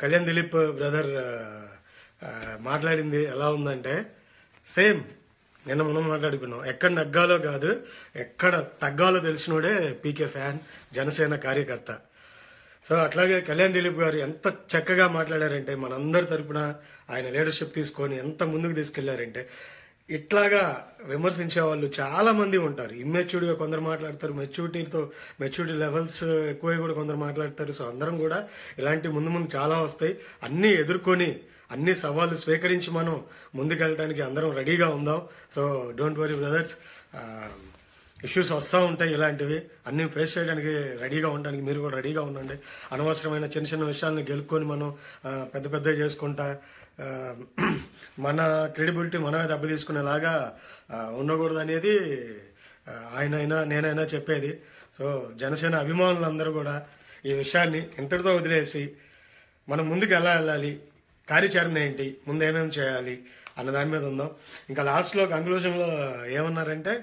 Kalyan Dilip brother మాట్లాడింది ఎలా ఉందంటే సేమ్ నిన్న మనం మాట్లాడుకున్నాం ఎక్కడ నగ్గాలో కాదు ఎక్కడ తగ్గాలో తెలిసినోడే పీకే ఫ్యాన్ జనసేన కార్యకర్త సో అట్లాగే కళ్యాణ్ దిలీప్ గారు ఎంత చక్కగా మాట్లాడారంటే మనందరి తరపున ఆయన లీడర్షిప్ తీసుకొని ఎంత ముందుకు తీసుకెళ్లారంటే ఇట్లాగా విమర్శించే వాళ్ళు చాలా మంది ఉంటారు ఇమ్మెచ్యూర్డ్గా కొందరు మాట్లాడతారు మెచ్యూరిటీతో మెచ్యూరిటీ లెవెల్స్ ఎక్కువ కూడా కొందరు మాట్లాడతారు సో అందరం కూడా ఇలాంటి ముందు ముందు చాలా వస్తాయి అన్నీ ఎదుర్కొని అన్ని సవాళ్ళు స్వీకరించి మనం ముందుకెళ్ళడానికి అందరం రెడీగా ఉందాం so don't worry brothers issues వస్తూ ఉంటాయి ఇలాంటివి అన్ని ఫేస్ చేయడానికి రెడీగా ఉండడానికి మీరు కూడా రెడీగా ఉండండి అనవసరమైన చిన్న చిన్న విషయాలను గెలుపుకొని మనం ఆ, పెద్ద పెద్ద చేసుకుంటా ఆ, మన క్రెడిబిలిటీ మనమే దెబ్బ తీసుకునేలాగా ఆ, ఉండకూడదు అనేది ఆ, ఆయనైనా నేనైనా చెప్పేది సో జనసేన అభిమానులందరూ కూడా ఈ విషయాన్ని ఇంతటితో వదిలేసి మనం ముందుకు ఎలా వెళ్ళాలి కార్యాచరణ ఏంటి ముందు ఏమేమి చేయాలి అన్న దాని మీద ఉందాం ఇంకా లాస్ట్లో కంక్లూజన్లో ఏమన్నారంటే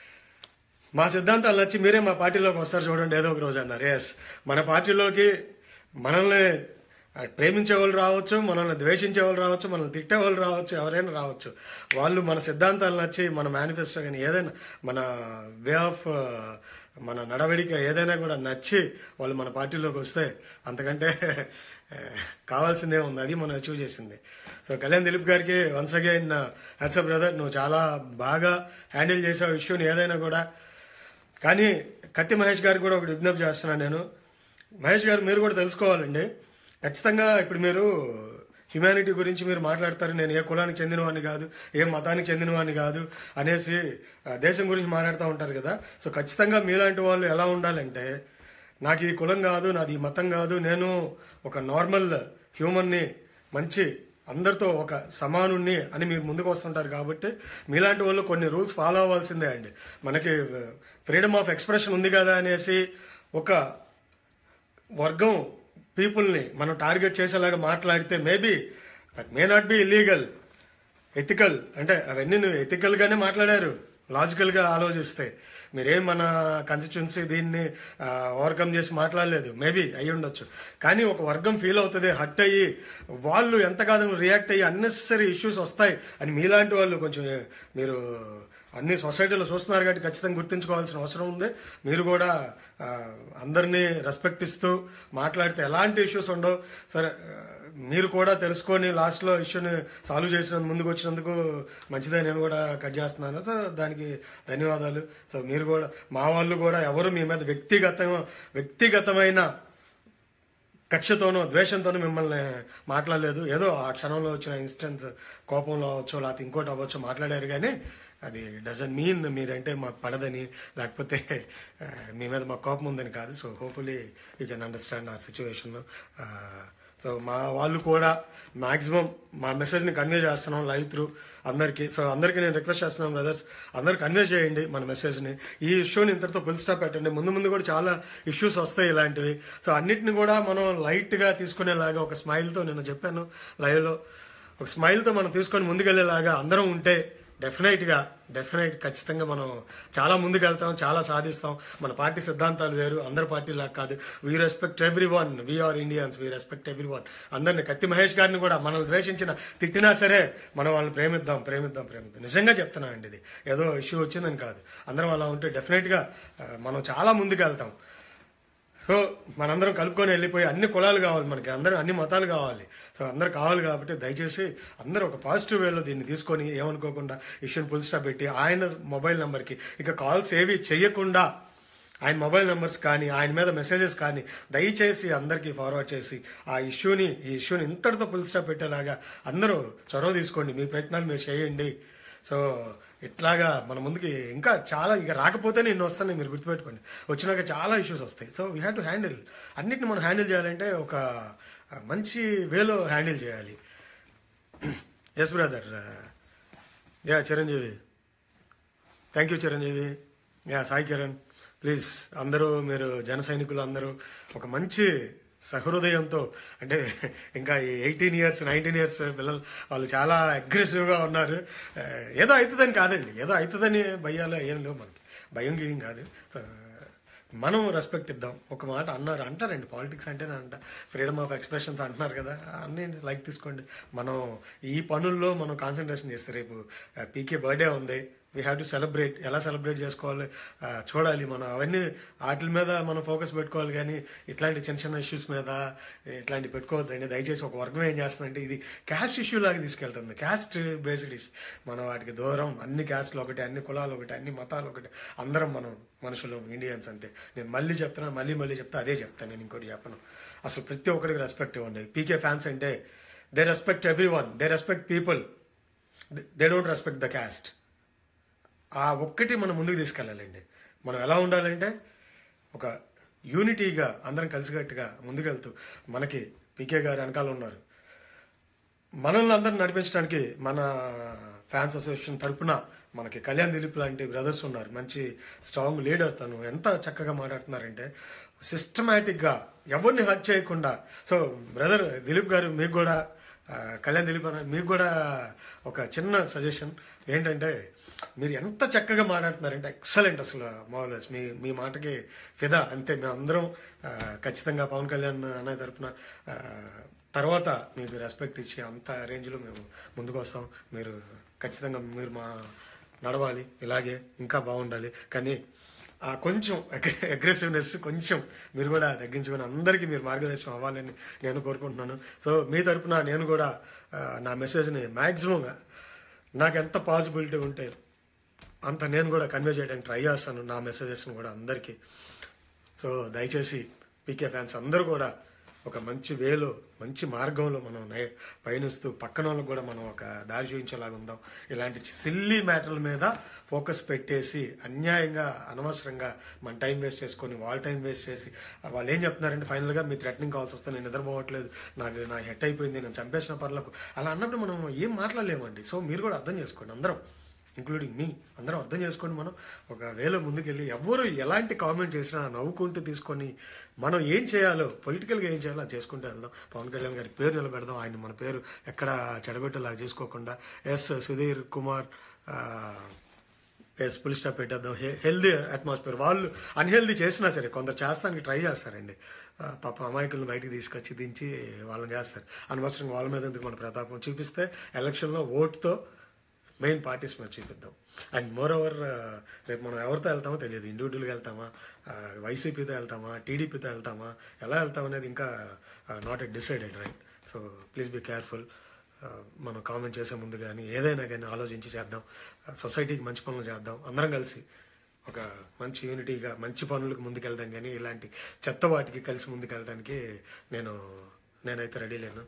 మా సిద్ధాంతాలు నచ్చి మీరే మా పార్టీలోకి వస్తారు చూడండి ఏదో ఒక రోజు అన్నారు ఎస్ మన పార్టీలోకి మనల్ని ఆ, ప్రేమించే వాళ్ళు రావచ్చు మనల్ని ద్వేషించే వాళ్ళు రావచ్చు మనల్ని తిట్టే వాళ్ళు రావచ్చు ఎవరైనా రావచ్చు వాళ్ళు మన సిద్ధాంతాలు నచ్చి మన మేనిఫెస్టో కానీ ఏదైనా మన వే ఆఫ్ మన నడవడిక ఏదైనా కూడా నచ్చి వాళ్ళు మన పార్టీలోకి వస్తే అంతకంటే ఆ, కావాల్సిందే ఉంది అది మనం అచీవ్ చేసింది సో కళ్యాణ్ దిలీప్ గారికి వన్స్ అగైన్ హ్యాట్సప్ బ్రదర్ నువ్వు చాలా బాగా హ్యాండిల్ చేసావు ఇష్యూని ఏదైనా కూడా కానీ కత్తి మహేష్ గారికి కూడా ఒకటి విజ్ఞప్తి చేస్తున్నాను నేను మహేష్ గారు మీరు కూడా తెలుసుకోవాలండి ఖచ్చితంగా ఇప్పుడు మీరు హ్యుమానిటీ గురించి మీరు మాట్లాడతారు నేను ఏ కులానికి చెందినవాడిని కాదు ఏ మతానికి చెందినవాడిని కాదు అనేసి ఆ, దేశం గురించి మాట్లాడుతూ ఉంటారు కదా సో ఖచ్చితంగా మీలాంటి వాళ్ళు ఎలా ఉండాలంటే నాకు ఈ కులం కాదు నాది ఈ మతం కాదు నేను ఒక నార్మల్ హ్యూమన్ని మంచి అందరితో ఒక సమానుణ్ణి అని మీరు ముందుకు వస్తుంటారు కాబట్టి మీలాంటి వాళ్ళు కొన్ని రూల్స్ ఫాలో అవ్వాల్సిందే అండి మనకి ఫ్రీడమ్ ఆఫ్ ఎక్స్ప్రెషన్ ఉంది కదా అనేసి ఒక వర్గం పీపుల్ని మనం టార్గెట్ చేసేలాగా మాట్లాడితే maybe that may not be illegal ethical అంటే అవన్నీ నువ్వు ఎథికల్ గానే మాట్లాడారు లాజికల్ గా ఆలోచిస్తే మీరేం మన కాన్స్టిట్యున్సీ దీన్ని ఓవర్కమ్ చేసి మాట్లాడలేదు మేబీ అయి ఉండొచ్చు కానీ ఒక వర్గం ఫీల్ అవుతుంది హట్ అయ్యి వాళ్ళు ఎంత కాదు రియాక్ట్ అయ్యి అన్నెసరీ ఇష్యూస్ వస్తాయి అని మీలాంటి వాళ్ళు కొంచెం మీరు అన్ని సొసైటీలో చూస్తున్నారు కాబట్టి ఖచ్చితంగా గుర్తుంచుకోవాల్సిన అవసరం ఉంది మీరు కూడా ఆ, అందరినీ రెస్పెక్ట్ ఇస్తూ మాట్లాడితే ఎలాంటి ఇష్యూస్ ఉండవు సరే ఆ, మీరు కూడా తెలుసుకొని లాస్ట్లో ఇష్యూని సాల్వ్ చేసిన ముందుకు వచ్చినందుకు మంచిదే నేను కూడా కట్ చేస్తున్నాను సో దానికి ధన్యవాదాలు సో మీరు కూడా మా వాళ్ళు కూడా ఎవరు మీ మీద వ్యక్తిగత వ్యక్తిగతమైన కక్షతోనో ద్వేషంతోనో మిమ్మల్ని మాట్లాడలేదు ఏదో ఆ క్షణంలో వచ్చిన ఇన్స్టెంట్ కోపంలో అవ్వచ్చు లేకపోతే ఇంకోటి అవ్వచ్చు మాట్లాడారు కానీ అది డజన్ మీన్ మీరంటే మాకు పడదని లేకపోతే ఆ, మీ మీద మాకు కోపం ఉందని కాదు so hopefully you can understand ఆ సిచ్యువేషన్ సో మా వాళ్ళు కూడా మాక్సిమం మా మెసేజ్ని కన్వే చేస్తున్నాం లైవ్ త్రూ అందరికీ సో అందరికీ నేను రిక్వెస్ట్ చేస్తున్నాను బ్రదర్స్ అందరు కన్వే చేయండి మన మెసేజ్ని ఈ ఇష్యూని ఇంతటితో ఫుల్ స్టాప్ పెట్టండి ముందు ముందు కూడా చాలా ఇష్యూస్ వస్తాయి ఇలాంటివి సో అన్నిటిని కూడా మనం లైట్గా తీసుకునేలాగా ఒక స్మైల్తో నేను చెప్పాను లైవ్లో ఒక స్మైల్తో మనం తీసుకొని ముందుకెళ్లేలాగా అందరం ఉంటే డెఫినెట్గా డెఫినెట్ ఖచ్చితంగా మనం చాలా ముందుకు వెళ్తాం చాలా సాధిస్తాం మన పార్టీ సిద్ధాంతాలు వేరు అందరి పార్టీలా కాదు we respect everyone we're Indians we respect everyone అందరిని కత్తి మహేష్ గారిని కూడా మనల్ని ద్వేషించిన తిట్టినా సరే మనం వాళ్ళని ప్రేమిద్దాం ప్రేమిద్దాం ప్రేమిద్దాం నిజంగా చెప్తున్నా అండి ఇది ఏదో ఇష్యూ వచ్చిందని కాదు అందరం అలా ఉంటే డెఫినెట్గా ఆ, మనం చాలా ముందుకు వెళ్తాం సో మనందరం కలుపుకొని వెళ్ళిపోయి అన్ని కులాలు కావాలి మనకి అందరూ అన్ని మతాలు కావాలి సో అందరు కావాలి కాబట్టి దయచేసి అందరూ ఒక పాజిటివ్ వేలో దీన్ని తీసుకొని ఏమనుకోకుండా ఇష్యూని పుల్ స్టాప్ పెట్టి ఆయన మొబైల్ నెంబర్కి ఇక కాల్స్ ఏవి చేయకుండా ఆయన మొబైల్ నెంబర్స్ కానీ ఆయన మీద మెసేజెస్ కానీ దయచేసి అందరికీ ఫార్వర్డ్ చేసి ఆ ఇష్యూని ఈ ఇష్యూని ఇంతటితో పుల్ స్టాప్ పెట్టేలాగా అందరూ చొరవ తీసుకోండి మీ ప్రయత్నాలు మీరు చేయండి సో ఇట్లాగా మన ముందుకి ఇంకా చాలా ఇక రాకపోతే నేను వస్తాను మీరు గుర్తుపెట్టుకోండి వచ్చినాక చాలా ఇష్యూస్ వస్తాయి so we have to handle అన్నిటిని మనం హ్యాండిల్ చేయాలంటే ఒక మంచి వేలో హ్యాండిల్ చేయాలి yes brother yeah Chiranjeevi thank you Chiranjeevi yeah Sai Kiran please అందరూ మీరు జన సైనికులు అందరూ ఒక మంచి సహృదయంతో అంటే ఇంకా ఎయిటీన్ ఇయర్స్ నైన్టీన్ ఇయర్స్ పిల్లలు వాళ్ళు చాలా అగ్రెసివ్గా ఉన్నారు ఆ, ఏదో అవుతుందని కాదండి ఏదో అవుతుందని భయాలు ఏం లేవు మనకి భయం గీయం కాదు సో మనం రెస్పెక్ట్ ఇద్దాం ఒక మాట అన్నారు అంటారండి పాలిటిక్స్ అంటేనే అంట ఫ్రీడమ్ ఆఫ్ ఎక్స్ప్రెషన్స్ అంటున్నారు కదా అన్నీ లైక్ తీసుకోండి మనం ఈ పనుల్లో మనం కాన్సన్ట్రేషన్ చేస్తే రేపు పీకే బర్త్డే ఉంది వీ హ్యావ్ టు సెలబ్రేట్ ఎలా సెలబ్రేట్ చేసుకోవాలి ఆ, చూడాలి మనం అవన్నీ వాటి మీద మనం ఫోకస్ పెట్టుకోవాలి కానీ ఇట్లాంటి చిన్న చిన్న ఇష్యూస్ మీద ఇట్లాంటి పెట్టుకోవద్దండి దయచేసి ఒక వర్గం ఏం చేస్తుందంటే ఇది క్యాస్ట్ ఇష్యూ లాగా తీసుకెళ్తుంది క్యాస్ట్ బేస్డ్ ఇష్యూ మనం వాటికి దూరం అన్ని క్యాస్ట్లు ఒకటి అన్ని కులాలు ఒకటి అన్ని మతాలు ఒకటి అందరం మనం మనుషులు ఇండియన్స్ అంతే నేను మళ్ళీ చెప్తున్నా మళ్ళీ మళ్ళీ చెప్తా అదే చెప్తాను నేను ఇంకోటి చెప్పను అసలు ప్రతి ఒక్కరికి రెస్పెక్ట్ ఇవ్వండి పీకే ఫ్యాన్స్ అంటే they respect everyone they respect people they don't respect the caste ఆ ఒక్కటి మనం ముందుకు తీసుకెళ్ళాలండి మనం ఎలా ఉండాలంటే ఒక యూనిటీగా అందరం కలిసికట్టుగా ముందుకెళ్తూ మనకి పీకే గారు వెనకాల ఉన్నారు మనల్ని అందరిని నడిపించడానికి మన ఫ్యాన్స్ అసోసియేషన్ తరపున మనకి కళ్యాణ్ దిలీప్ లాంటి బ్రదర్స్ ఉన్నారు మంచి స్ట్రాంగ్ లీడర్ తను ఎంత చక్కగా మాట్లాడుతున్నారంటే సిస్టమేటిక్గా ఎవరిని హర్ట్ చేయకుండా సో బ్రదర్ దిలీప్ గారు మీకు కూడా ఆ, కళ్యాణ్ దిలీప్ అన్న మీకు కూడా ఒక చిన్న సజెషన్ ఏంటంటే మీరు ఎంత చక్కగా మాట్లాడుతున్నారంటే ఎక్సలెంట్ అసలు మామూలు మీ మీ మాటకి ఫిదా అంతే మేము అందరం ఆ, ఖచ్చితంగా పవన్ కళ్యాణ్ అన్నయ్య తరపున ఆ, తర్వాత మీకు రెస్పెక్ట్ ఇచ్చి అంత రేంజ్లో మేము ముందుకు వస్తాం మీరు ఖచ్చితంగా మీరు మా నడవాలి ఇలాగే ఇంకా బాగుండాలి కానీ ఆ కొంచెం అగ్రెసివ్నెస్ కొంచెం మీరు కూడా తగ్గించుకొని అందరికీ మీరు మార్గదర్శనం అవ్వాలని నేను కోరుకుంటున్నాను సో మీ తరపున నేను కూడా ఆ, నా మెసేజ్ని మ్యాక్సిమం నాకు ఎంత పాసిబిలిటీ ఉంటే అంత నేను కూడా కన్వే చేయడానికి ట్రై చేస్తాను నా మెసేజెస్ని కూడా అందరికీ సో దయచేసి పీకే ఫ్యాన్స్ అందరూ కూడా ఒక మంచి వేలో మంచి మార్గంలో మనం నై- పయనిస్తూ పక్కన వాళ్ళకి కూడా మనం ఒక దారి చూపించేలాగా ఉందాం ఇలాంటి సిల్లీ మ్యాటర్ల మీద ఫోకస్ పెట్టేసి అన్యాయంగా అనవసరంగా మన టైం వేస్ట్ చేసుకొని వాళ్ళ టైం వేస్ట్ చేసి వాళ్ళు ఏం చెప్తున్నారంటే ఫైనల్గా మీ థ్రెటనింగ్ కాల్స్ వస్తే నేను నిద్రపోవట్లేదు నాకు నా హెట్ అయిపోయింది నేను చంపేసిన పర్లకు అలా అన్నప్పుడు మనం ఏం మాట్లాడలేమండి సో మీరు కూడా అర్థం చేసుకోండి అందరం ఇంక్లూడింగ్ మీ అందరం అర్థం చేసుకోండి మనం ఒక వేలో ముందుకెళ్ళి ఎవరు ఎలాంటి కామెంట్ చేసినా నవ్వుకుంటూ తీసుకొని మనం ఏం చేయాలో పొలిటికల్గా ఏం చేయాలో అది చేసుకుంటూ వెళ్దాం పవన్ కళ్యాణ్ గారి పేరు నిలబెడదాం ఆయన మన పేరు ఎక్కడ చెడగొట్టేలా చేసుకోకుండా ఎస్ సుధీర్ కుమార్ ఆ, ఎస్ పులి స్టాప్ పెట్టేద్దాం హెల్దీ అట్మాస్ఫియర్ వాళ్ళు అన్హెల్దీ చేసినా సరే కొందరు చేస్తానికి ట్రై చేస్తారండి ఆ, పాప అమాయకులను బయటికి తీసుకొచ్చి దించి వాళ్ళని చేస్తారు అనవసరంగా వాళ్ళ మీద ఎందుకు మన ప్రతాపం చూపిస్తే ఎలక్షన్లో ఓటుతో మెయిన్ పార్టీస్ మీద చూపిద్దాం అండ్ మోర్ ఓవర్ రేపు మనం ఎవరితో వెళ్తామో తెలియదు ఇండివిజువల్గా వెళ్తామా ఆ, వైసీపీతో వెళ్తామా టీడీపీతో వెళ్తామా ఎలా వెళ్తాం అనేది ఇంకా not at decided right so please be careful మనం కామెంట్ చేసే ముందు కానీ ఏదైనా కానీ ఆలోచించి చేద్దాం సొసైటీకి మంచి పనులు చేద్దాం అందరం కలిసి ఒక మంచి యూనిటీగా మంచి పనులకు ముందుకెళ్దాం కానీ ఇలాంటి చెత్త వాటికి కలిసి ముందుకెళ్ళడానికి నేను నేనైతే రెడీ లేను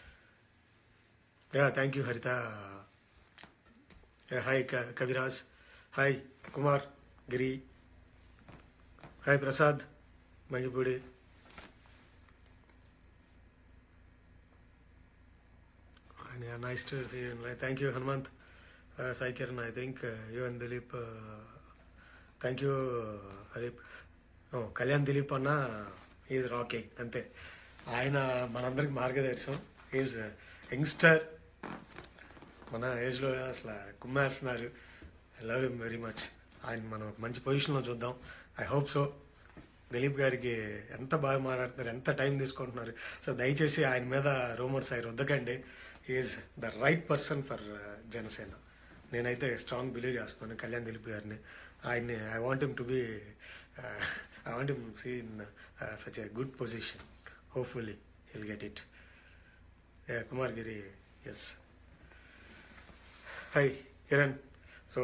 yeah thank you Haritha Yeah, hi, Ka- Kaviraj. Hi, Kumar, Giri. Hi, Prasad, Magipudi. And yeah, nice to see you. Like, Thank you, Hanumant. Uh, Sai Kiran, I think uh, you and Dilip. Uh, thank you, uh, Harip. Oh, Kalyan Dilip అన్న is rocking అంతే ఆయన మనందరికి మార్గదర్శనం is youngster మన ఏజ్లో అసలు కుమ్మేస్తున్నారు I love him very much ఆయన మనం ఒక మంచి పొజిషన్లో చూద్దాం ఐ హోప్ సో దిలీప్ గారికి ఎంత బాగా మాట్లాడుతున్నారు ఎంత టైం తీసుకుంటున్నారు సో దయచేసి ఆయన మీద రూమర్స్ అయ్యి రుద్దకండి is the right person for Janasena నేనైతే స్ట్రాంగ్ బిలీవ్ చేస్తున్నాను కళ్యాణ్ దిలీప్ గారిని ఆయన్ని I want him to be I want him see in such a good position hopefully he'll get it Kumar Giri yes Hi, Kiran. So,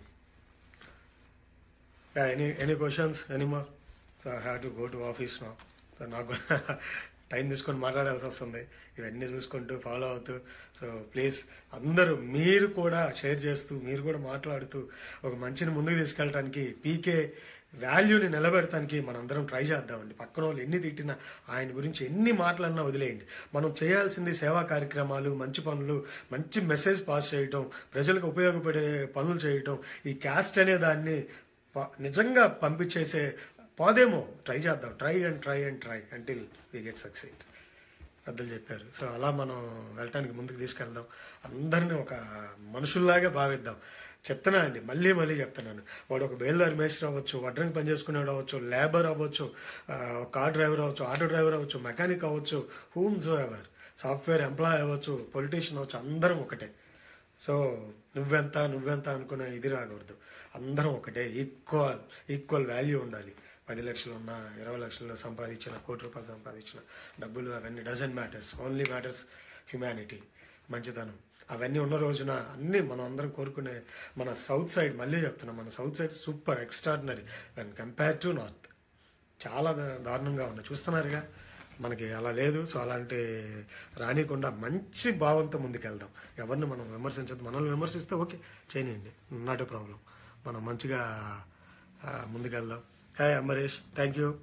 yeah, any any questions anymore? So I have to go to office now. So నాకు కూడా time తీసుకొని మాట్లాడాల్సి వస్తుంది ఇవన్నీ చూసుకుంటూ follow అవుతూ so please అందరూ మీరు కూడా షేర్ చేస్తూ మీరు కూడా మాట్లాడుతూ ఒక మంచిని ముందుకు తీసుకెళ్ళడానికి పీకే వాల్యూని నిలబెడటానికి మనందరం ట్రై చేద్దామండి పక్కన వాళ్ళు ఎన్ని తిట్టినా ఆయన గురించి ఎన్ని మాటలన్నా వదిలేయండి మనం చేయాల్సింది సేవా కార్యక్రమాలు మంచి పనులు మంచి మెసేజ్ పాస్ చేయటం ప్రజలకు ఉపయోగపడే పనులు చేయటం ఈ క్యాస్ట్ అనే దాన్ని ప- నిజంగా పంపించేసే పోదేమో ట్రై చేద్దాం try and try and try until we get succeed పెద్దలు చెప్పారు సో అలా మనం వెళ్ళటానికి ముందుకు తీసుకెళ్దాం అందరినీ ఒక మనుషుల్లాగా భావిద్దాం చెప్తున్నా అండి మళ్ళీ మళ్ళీ చెప్తున్నాను వాడు ఒక బేల్దారి మేస్త్రి అవ్వచ్చు వడ్రంగి పని చేసుకునేవాడు అవ్వచ్చు లేబర్ అవ్వచ్చు ఆ, కార్ డ్రైవర్ అవ్వచ్చు ఆటో డ్రైవర్ అవ్వచ్చు మెకానిక్ అవ్వచ్చు హూమ్స్ ఎవర్ సాఫ్ట్వేర్ ఎంప్లాయ్ అవ్వచ్చు పొలిటీషియన్ అవ్వచ్చు అందరం ఒకటే సో నువ్వెంత నువ్వెంత అనుకునే ఇది రాకూడదు అందరం ఒకటే ఈక్వల్ ఈక్వల్ వాల్యూ ఉండాలి పది లక్షలు ఉన్నా ఇరవై లక్షలు సంపాదించిన కోటి రూపాయలు సంపాదించిన డబ్బులు అవన్నీ doesn't matters only matters humanity మంచితనం అవన్నీ ఉన్న రోజున అన్నీ మనం అందరం కోరుకునే మన సౌత్ సైడ్ మళ్ళీ చెప్తున్నాం మన south side super extraordinary and compare to north చాలా దా- దారుణంగా ఉంది చూస్తున్నారుగా మనకి అలా లేదు సో అలాంటి రానికుండా మంచి భావంతో ముందుకెళ్దాం ఎవరిని మనం విమర్శించద్దు మనల్ని విమర్శిస్తే ఓకే చేయనియండి నాట్ ఏ ప్రాబ్లం మనం మంచిగా ఆ, ముందుకెళ్దాం hi Amarish thank you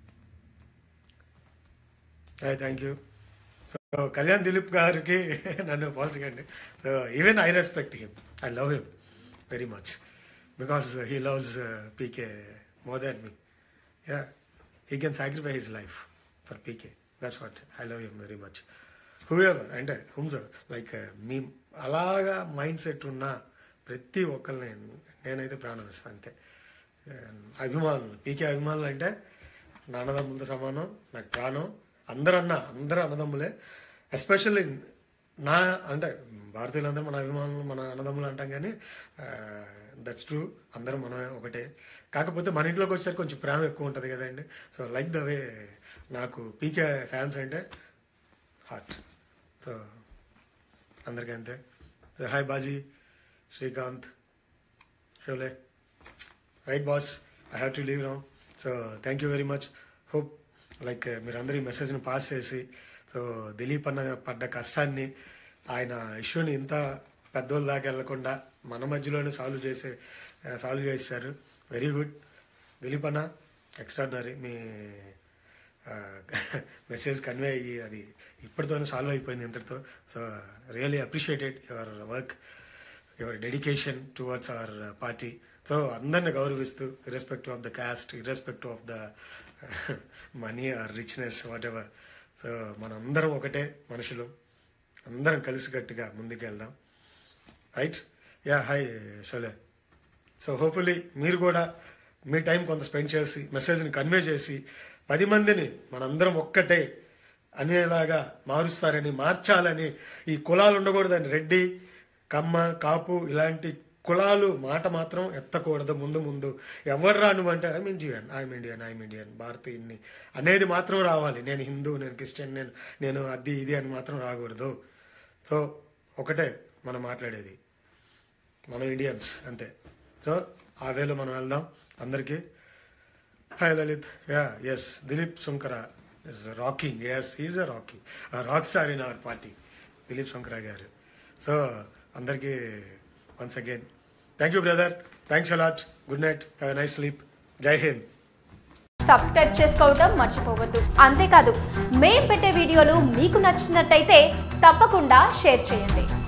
hi thank you so Kalyan Dilip గారికి నన్ను పోల్చకండి so even I respect him I love him very much because he loves PK more than me yeah he can sacrifice his life for PK that's what I love him very much whoever అంటే హుమ్స్ like మీ అలాగా mind set ఉన్న ప్రతి ఒక్కరిని నేనైతే ప్రాణం ఇస్తాను అంతే అభిమానులు పీకే అభిమానులు అంటే నా అన్నదమ్ములతో సమానం నాకు ప్రాణం అందరూ అన్న అందరూ అన్నదమ్ములే ఎస్పెషల్లీ నా అంటే భారతీయులందరూ మన అభిమానులు మన అన్నదమ్ములు అంటాం కానీ దట్స్ ట్రూ అందరం మనమే ఒకటే కాకపోతే మన ఇంట్లోకి వచ్చేసరికి కొంచెం ప్రేమ ఎక్కువ ఉంటుంది కదండి సో లైక్ ద వే నాకు పీకే ఫ్యాన్స్ అంటే హార్ట్ సో అందరికీ అంతే so hi Baji Srikanth Shole right boss I have to leave now so thank you very much hope like మీరందరూ ఈ మెసేజ్ని పాస్ చేసి సో దిలీప్ అన్న పడ్డ కష్టాన్ని ఆయన ఇష్యూని ఇంత పెద్దోళ్ళ దాకా వెళ్లకుండా మన మధ్యలోనే సాల్వ్ చేసే సాల్వ్ చేశారు వెరీ గుడ్ దిలీప్ అన్న ఎక్స్ట్రాడినరీ మీ మెసేజ్ కన్వే అయ్యి అది ఇప్పటితోనే సాల్వ్ అయిపోయింది ఇంతటితో so really appreciated your work your dedication towards our party so అందరిని గౌరవిస్తూ irrespective of the caste irrespective of the money or richness whatever so మనందరం ఒకటే మనుషులు అందరం కలిసికట్టుగా ముందుకెళ్దాం right yeah hi Shole so hopefully మీరు కూడా మీ టైం కొంత స్పెండ్ చేసి మెసేజ్ని కన్వే చేసి పది మందిని మనందరం ఒక్కటే అనేలాగా మారుస్తారని మార్చాలని ఈ కులాలు ఉండకూడదని రెడ్డి కమ్మ కాపు ఇలాంటి కులాలు మాట మాత్రం ఎత్తకూడదు ముందు ముందు ఎవరు రాను అంటే I'm Indian I'm Indian I'm Indian భారతీయుని అనేది మాత్రం రావాలి నేను హిందూ నేను క్రిస్టియన్ నేను నేను అది ఇది అని మాత్రం రాకూడదు సో ఒకటే మనం మాట్లాడేది మనం ఇండియన్స్ అంతే సో ఆ వేలో మనం వెళ్దాం అందరికీ hi Lalit yeah yes Dilip Shankara is rocking yes is a rocking rock star in our party Dilip Shankara గారు సో అందరికీ once again thank you brother thanks a lot good night have nice sleep Jai Hind subscribe చేసుకోవడం మర్చిపోవద్దు అంతేకాదు మేం పెట్టే వీడియోలు మీకు నచ్చినట్టయితే తప్పకుండా షేర్ చేయండి